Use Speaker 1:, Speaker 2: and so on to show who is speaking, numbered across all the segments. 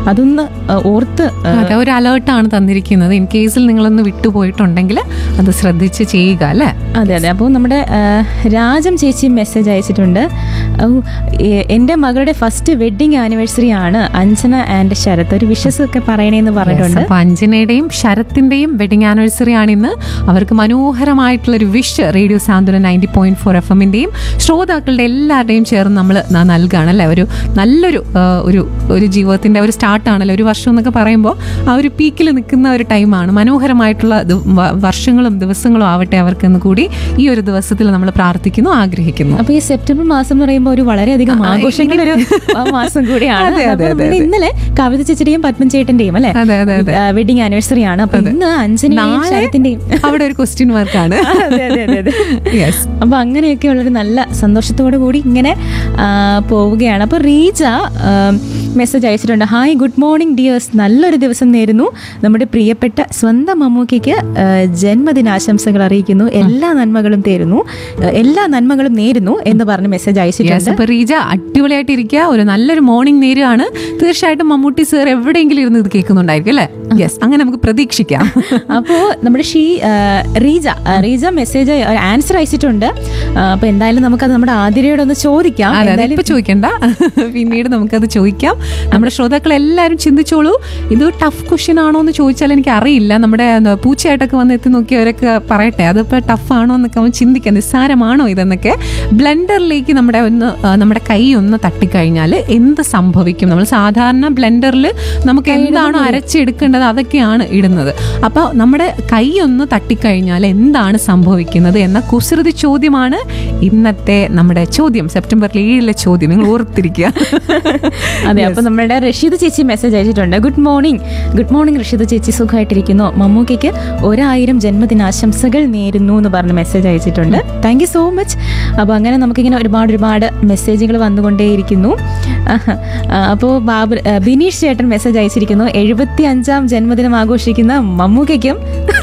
Speaker 1: അതൊന്ന് ആ, ഓർത്ത് ആ,
Speaker 2: അതെ ഒരു അലേർട്ടാണ് തന്നിരിക്കുന്നത് ഇൻ കേസിൽ നിങ്ങളൊന്ന് വിട്ടുപോയിട്ടുണ്ടെങ്കിൽ അത് ശ്രദ്ധിച്ച് ചെയ്യുക അല്ലേ
Speaker 1: അതെ അതെ അപ്പോൾ നമ്മുടെ ആ, രാജം ചേച്ചി മെസ്സേജ് അയച്ചിട്ടുണ്ട് ഔ, എ- എൻ്റെ മകളുടെ ഫസ്റ്റ് വെഡിങ് ആനിവേഴ്സറി ആണ് അഞ്ജന ആൻഡ് ശരത് ഒരു വിഷസ് ഒക്കെ പറയണേന്ന് പറഞ്ഞിട്ടുണ്ട്
Speaker 2: അപ്പൊ അഞ്ജനയുടെയും ശരത്തിന്റെയും വെഡിങ് ആനിവേഴ്സറി ആണ് ഇന്ന് അവർക്ക് മനോഹരമായിട്ടുള്ള ഒരു wish radio Santhwana ninety point four F എമ്മിന്റെയും ശ്രോതാക്കളുടെ എല്ലാവരുടെയും ചേർന്ന് നമ്മൾ നൽകുകയാണ് അല്ലേ ഒരു നല്ലൊരു ആ, ഒരു ഒരു ജീവിതത്തിന്റെ ഒരു സ്റ്റാർട്ടാണല്ലോ ഒരു വർഷം എന്നൊക്കെ പറയുമ്പോൾ ആ ഒരു പീക്കിൽ നിൽക്കുന്ന ഒരു ടൈമാണ് മനോഹരമായിട്ടുള്ള ദി- വ- വർഷങ്ങളും ദിവസങ്ങളും ആവട്ടെ അവർക്കെന്ന് കൂടി ഈ ഒരു ദിവസത്തിൽ നമ്മൾ പ്രാർത്ഥിക്കുന്നു ആഗ്രഹിക്കുന്നു
Speaker 1: അപ്പൊ ഈ സെപ്റ്റംബർ മാസം എന്ന് പറയുമ്പോൾ ഒരു വളരെയധികം ആഘോഷങ്ങളുടെ ഒരു ആ, മാസം കൂടിയാണ്
Speaker 2: അതെ, അതെ,
Speaker 1: അപ്പൊ
Speaker 2: അതെ,
Speaker 1: നമ്മുടെ
Speaker 2: അതെ.
Speaker 1: ഇന്നലെ കവിത ചേച്ചിയുടെയും പത്മൻ ചേട്ടന്റെയും അല്ലെ
Speaker 2: അതെ, അതെ, അതെ.
Speaker 1: വെഡിങ് ആനിവേഴ്സറി ആണ് അപ്പൊ ഇന്ന് അഞ്ജനയുടെയും
Speaker 2: നാളെ
Speaker 1: ശരത്തിന്റെയും
Speaker 2: അവിടെ ഒരു ക്വസ്റ്റ്യൻ മാർക്കാണ്
Speaker 1: അതെ അതെ അതെ അതെ
Speaker 2: യെസ്
Speaker 1: അപ്പൊ അങ്ങനെയൊക്കെ ഉള്ളൊരു നല്ല സന്തോഷത്തോടു കൂടി ഇങ്ങനെ ആ, പോവുകയാണ് അപ്പൊ റീജ മെസ്സേജ് അയച്ചിട്ടുണ്ട് ഹായ് ഗുഡ് മോർണിംഗ് ഡിയേഴ്സ് നല്ലൊരു ദിവസം നേരുന്നു നമ്മുടെ പ്രിയപ്പെട്ട സ്വന്തം മമ്മൂക്കയ്ക്ക് ആ, ജന്മദിനാശംസകൾ അറിയിക്കുന്നു എല്ലാ നന്മകളും തേരുന്നു ആ, എല്ലാ നന്മകളും നേരുന്നു എന്ന് പറഞ്ഞ് മെസ്സേജ്
Speaker 2: യെസ്
Speaker 1: അയച്ചിട്ടുണ്ട്
Speaker 2: അപ്പൊ റീജ അടിപൊളിയായിട്ട് ഇരിക്കുക ഒരു നല്ലൊരു മോർണിംഗ് നേരുകയാണ് തീർച്ചയായിട്ടും മമ്മൂട്ടി സർ എവിടെയെങ്കിലും ഇരുന്ന് ഇത് കേൾക്കുന്നുണ്ടായിരിക്കും അല്ലേ യെസ് അങ്ങനെ നമുക്ക് പ്രതീക്ഷിക്കാം
Speaker 1: അപ്പോ നമ്മുടെ ഷീ ആ, റീജ ആ, റീജ മെസ്സേജ് ആൻസർ അയച്ചിട്ടുണ്ട് ആ, അപ്പൊ എന്തായാലും നമുക്കത് നമ്മുടെ ആതിരയോട് ഒന്ന് ചോദിക്കാം
Speaker 2: അതെ അതെ
Speaker 1: എന്തായാലും
Speaker 2: ഇപ്പൊ ചോദിക്കണ്ട പിന്നീട് നമുക്കത് ചോദിക്കാം നമ്മുടെ ശ്രോതാക്കൾ എല്ലാവരും ചിന്തിച്ചോളൂ ഇത് ടഫ് ക്വസ്റ്റ്യൻ ആണോ എന്ന് ചോദിച്ചാൽ എനിക്ക് അറിയില്ല നമ്മുടെ എന്താ, പൂച്ചയായിട്ടൊക്കെ വന്ന് എത്തി നോക്കിയവരൊക്കെ പറയട്ടെ അതിപ്പോ ടഫ് ആണോ എന്നൊക്കെ അവൻ ചിന്തിക്കാം നിസ്സാരമാണോ ഇതെന്നൊക്കെ ബ്ലെൻഡറിലേക്ക് നമ്മുടെ ഒന്ന് ആ, നമ്മുടെ കൈ ഒന്ന് തട്ടിക്കഴിഞ്ഞാൽ എന്ത് സംഭവിക്കും നമ്മൾ സാധാരണ ബ്ലെൻഡറിൽ നമുക്ക് എന്താണോ അരച്ചെടുക്കേണ്ടത് അതൊക്കെയാണ് ഇടുന്നത് അപ്പോൾ നമ്മുടെ കൈ ഒന്ന് തട്ടിക്കഴിഞ്ഞാൽ എന്താണ് സംഭവിക്കുന്നത് എന്ന കുസൃതി ചോദ്യമാണ് ഇന്നത്തെ നമ്മുടെ ചോദ്യം സെപ്റ്റംബർ ഏഴിലെ ചോദ്യം നിങ്ങൾ ഓർത്തിരിക്കുക
Speaker 1: അതെ അപ്പൊ നമ്മുടെ റഷീദ് ചേച്ചി മെസ്സേജ് അയച്ചിട്ടുണ്ട് good morning good morning Rasheed ചേച്ചി സുഖമായിട്ടിരിക്കുന്നു മമ്മൂക്കയ്ക്ക് ഒരായിരം ജന്മദിനാശംസകൾ നേരുന്നു എന്ന് പറഞ്ഞ് മെസ്സേജ് അയച്ചിട്ടുണ്ട് താങ്ക് യു സോ മച്ച് അപ്പോൾ അങ്ങനെ നമുക്കിങ്ങനെ ഒരുപാട് ഒരുപാട് മെസ്സേജുകൾ വന്നുകൊണ്ടേയിരിക്കുന്നു അപ്പോൾ ബാബു ആ, ബിനീഷ് ചേട്ടൻ മെസ്സേജ് അയച്ചിരിക്കുന്നു എഴുപത്തി അഞ്ചാം ജന്മദിനം ആഘോഷിക്കുന്ന മമ്മൂക്കയ്ക്കും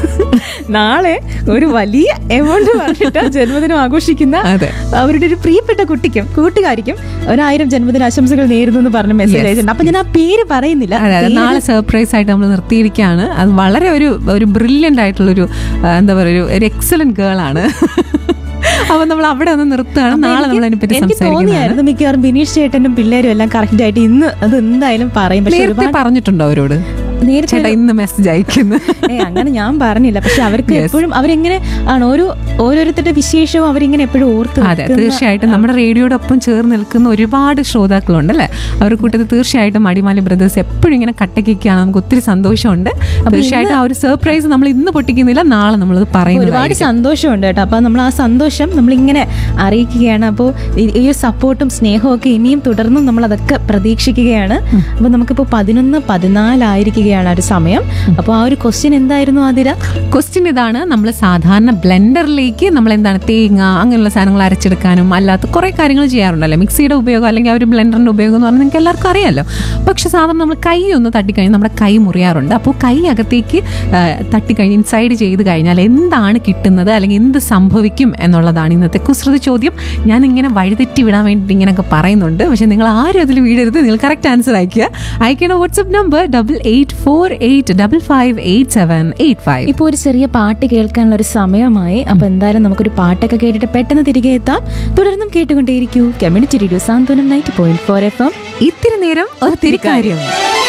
Speaker 1: നാളെ ഒരു വലിയ എമൗണ്ട് പറഞ്ഞിട്ട് ജന്മദിനം ആഘോഷിക്കുന്ന
Speaker 2: അതെ.
Speaker 1: അവരുടെ ഒരു പ്രിയപ്പെട്ട കുട്ടിക്കും കൂട്ടുകാരിക്കും ഒരായിരം ജന്മദിനാശംസകൾ നേരുന്നു എന്ന് പറഞ്ഞ മെസ്സേജ് അയച്ചിട്ടുണ്ട് അപ്പൊ ഞാൻ ആ പേര് പറയുന്നില്ല
Speaker 2: അതെ അതെ നാളെ സർപ്രൈസ് ആയിട്ട് നമ്മൾ നിർത്തിയിരിക്കുകയാണ് അത് വളരെ ഒരു ഒരു ബ്രില്യൻ്റ് ആയിട്ടുള്ളൊരു ആ, എന്താ പറയുക ഒരു എക്സലന്റ് ഗേൾ ആണ് അപ്പൊ നമ്മൾ അവിടെ ഒന്ന് നിർത്തുകയാണ് നാളെ നമ്മൾ അതിനെപ്പറ്റി
Speaker 1: എനിക്ക്
Speaker 2: സംസാരിക്കുന്നതാണ്
Speaker 1: തോന്നിയായിരുന്നു മിക്കവാറും ബിനീഷ് ചേട്ടനും പിള്ളേരും എല്ലാം കറക്റ്റ് ആയിട്ട് ഇന്ന് അത് എന്തായാലും പറയും പക്ഷെ
Speaker 2: നേരത്തെ
Speaker 1: ഒരുപാട്
Speaker 2: പറഞ്ഞിട്ടുണ്ടോ അവരോട്
Speaker 1: നേരത്തെ
Speaker 2: ചേട്ടാ ഇന്ന് മെസ്സേജ് അയക്കുന്നു
Speaker 1: ഏ അങ്ങനെ ഞാൻ പറഞ്ഞില്ല പക്ഷെ അവർക്ക് എപ്പോഴും അവരെങ്ങനെ ആണ് ഓരോ ഓരോരുത്തരുടെ വിശേഷവും അവരിങ്ങനെ എപ്പോഴും ഓർത്ത്
Speaker 2: അതെ
Speaker 1: വെക്കുന്ന-
Speaker 2: തീർച്ചയായിട്ടും നമ്മുടെ റേഡിയോടൊപ്പം ചേർന്ന് നിൽക്കുന്ന ഒരുപാട് ശ്രോതാക്കളുണ്ട് അല്ലേ അവരുടെ കൂട്ടത്തിൽ തീർച്ചയായിട്ടും അടിമാലി ബ്രദേഴ്സ് എപ്പോഴും ഇങ്ങനെ കട്ടക്കിക്കാണ് നമുക്ക് ഒത്തിരി സന്തോഷമുണ്ട് തീർച്ചയായിട്ടും ആ ഒരു സർപ്രൈസ് നമ്മൾ ഇന്ന് പൊട്ടിക്കുന്നില്ല നാളെ നമ്മളത് പറയുന്നത്
Speaker 1: ഒരുപാട് സന്തോഷമുണ്ട് കേട്ടോ അപ്പൊ നമ്മൾ ആ സന്തോഷം നമ്മളിങ്ങനെ അറിയിക്കുകയാണ് അപ്പോൾ ഈ ഈ ഒരു സപ്പോർട്ടും സ്നേഹവും ഒക്കെ ഇനിയും തുടർന്നും നമ്മൾ അതൊക്കെ പ്രതീക്ഷിക്കുകയാണ് അപ്പൊ നമുക്കിപ്പോൾ പതിനൊന്ന് പതിനാലായിരിക്കുകയാണ് ആ ഒരു സമയം അപ്പോൾ ആ ഒരു ക്വസ്റ്റ്യൻ എന്തായിരുന്നു ആതിര
Speaker 2: ക്വസ്റ്റ്യൻ ഇതാണ് നമ്മൾ സാധാരണ ബ്ലെൻഡറിലേക്ക് നമ്മൾ എന്താണ് തേങ്ങ അങ്ങനെയുള്ള സാധനങ്ങൾ അരച്ചെടുക്കാനും അല്ലാത്ത കുറേ കാര്യങ്ങൾ ചെയ്യാറുണ്ടല്ലോ മിക്സിയുടെ ഉപയോഗം അല്ലെങ്കിൽ ആ ഒരു ബ്ലെൻഡറിന്റെ ഉപയോഗം എന്ന് പറഞ്ഞാൽ നിങ്ങൾക്ക് എല്ലാവർക്കും അറിയാമല്ലോ പക്ഷെ സാധാരണ നമ്മൾ കൈ ഒന്ന് തട്ടിക്കഴിഞ്ഞാൽ നമ്മുടെ കൈ മുറിയാറുണ്ട് അപ്പോൾ കൈ അകത്തേക്ക് ആ, തട്ടിക്കഴിഞ്ഞ് ഇൻസൈഡ് ചെയ്ത് കഴിഞ്ഞാൽ എന്താണ് കിട്ടുന്നത് അല്ലെങ്കിൽ എന്ത് സംഭവിക്കും എന്നുള്ളതാണ് ഇന്നത്തെ കുസൃതി ചോദ്യം ഞാൻ ഇങ്ങനെ വഴിതെറ്റി വിടാൻ വേണ്ടി ഇങ്ങനെയൊക്കെ പറയുന്നുണ്ട് പക്ഷെ നിങ്ങൾ ആരും അതിൽ വീടരുത് നിങ്ങൾ കറക്റ്റ് ആൻസർ അയക്കുക അയക്കേണ്ട WhatsApp number double eight four eight double five eight seven eight five
Speaker 1: ഇപ്പോൾ ഒരു ചെറിയ പാട്ട് കേൾക്കാനുള്ള ഒരു സമയമായി അപ്പൊ എന്തായാലും നമുക്കൊരു പാട്ടൊക്കെ കേട്ടിട്ട് പെട്ടെന്ന് തിരികെ എത്താം തുടർന്നും കേട്ടുകൊണ്ടേയിരിക്കൂ community radio Santhwanam ninety point four F M
Speaker 2: ഇത്തിരി നേരം ഒത്തിരി കാര്യം